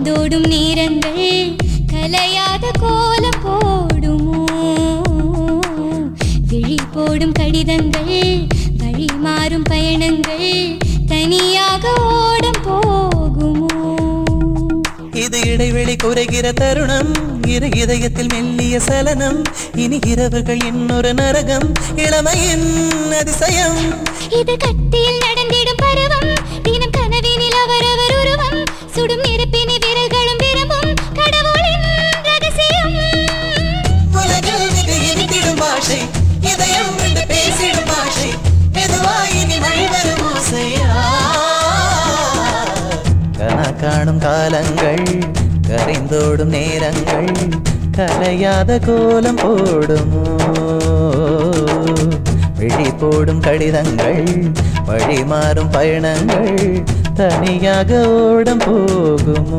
கரைந்தோடும் நேரங்கள் கலையாத கோலம் போடுமோ விழி போடும் கடிதங்கள் வழி மாறும் பயணங்கள் தனியாக ஓடம் போகுமோ இது இடைவெளி குறைகிற தருணம் இரு இதயத்தில் மெல்லிய சலனம் இனி இரவுகள் இன்னொரு நரகம் இளமையின் அதிசயம் இது கட்டியில் நடந்திடும் பருவம் தினம் கனவினில் அவரவர் உருவம் சுடும் நெருப்பினி விரல்களும் விரும்பும் கடவுளின் ரகசியம் உலகில் இது இனித்திடும் பாஷை இதயம் விட்டு பேசிடும் பாஷை மெதுவாய் இனி வழிவரும் ஓசையா கனா காணும் காலங்கள் கரைந்தோடும் நேரங்கள் கலையாத கோலம் போடுமோ விழி போடும் கடிதங்கள் வழி மாறும் பயணங்கள் தனியாக ஓடம் போகுமோ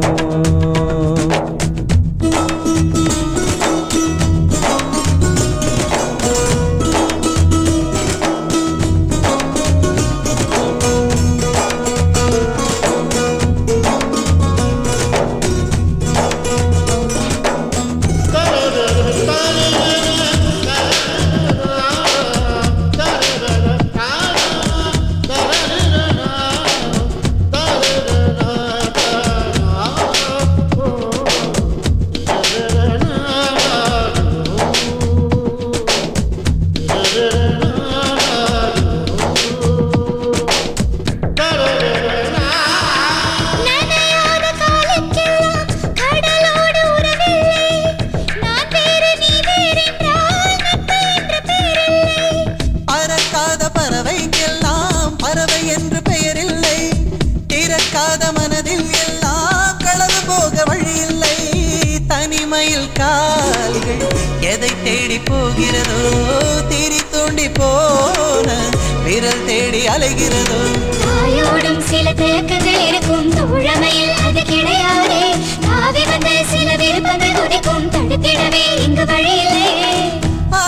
நனையாத காலுக்கெல்லாம் கடலோடு உறவில்லை நான் வேறு நீ வேறென்றால் நட்பு என்ற பேரில்லை பறக்காத பறவைக்கெல்லாம் பறவை என்று பெயரில்லை திறக்காத மனதில் எல்லாம் களவு போக வழியில்லை தனிமையில் கால்கள் எதை தேடி போகிறதோ திரி தூண்டி போன விரல் தேடி அலைகிறதோ தாயோடும் சில தேக்கங்கள் இருக்கும் தோழமையில் அது கிடையாதே தாவி வந்த சில விருப்பங்கள் உதிக்கும் தடுத்திடவே இங்கு வழியில்லை ஆ,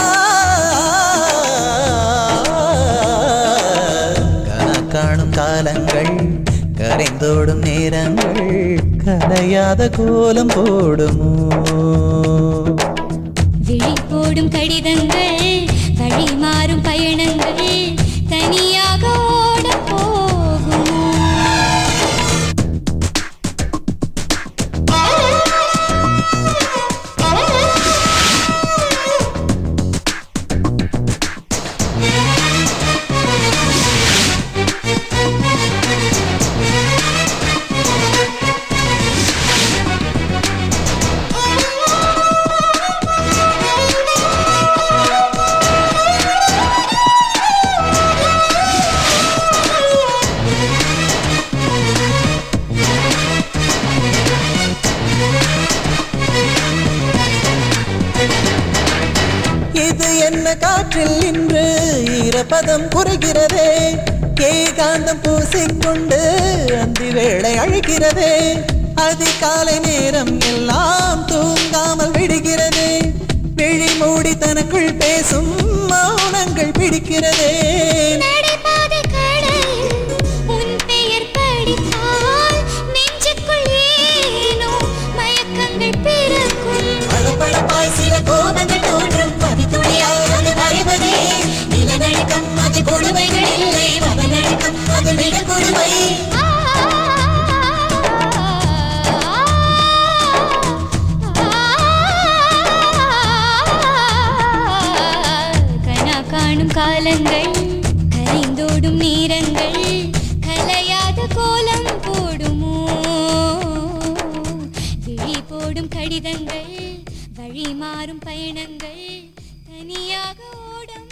கனா காணும் காலங்கள் கரைந்தோடும் நேரங்கள் கலையாத கோலம் போடுமோ விழி போடும் கடிதங்கள் வழி மாறும் பயணங்கள் தனியாக ஓட போகும் இது என்ன காற்றில் இன்று ஈரப்பதம் குறைகிறதே ஏகாந்தம் பூசிக்கொண்டு அந்தி வேளை அழைக்கிறதே அதிகாலை நேரம் எல்லாம் தூங்காமல் விடுகிறதே விழி மூடி தனக்குள் பேசும் மௌனங்கள் பிடிக்கிறதே நடைபாதை கடலில் உன் பெயர் படித்தால் நெஞ்சுக்குள் ஏனோ மயக்கங்கள் பிறக்கும் படபடப்பாய் சில கோபங்கள் தோன்றும் பதித்துளியாய் அது மறைவதே நிலநடுக்கம் அது கொடுமைகள் இல்லை மதநடுக்கம் அது விட கொடுமை ஆ, கனா காணும் காலங்கள் கரைந்தோடும் நேரங்கள் கலையாத கோலம் போடுமோ விழி போடும் கடிதங்கள் வழி மாறும் பயணங்கள் தனியாக ஓடம்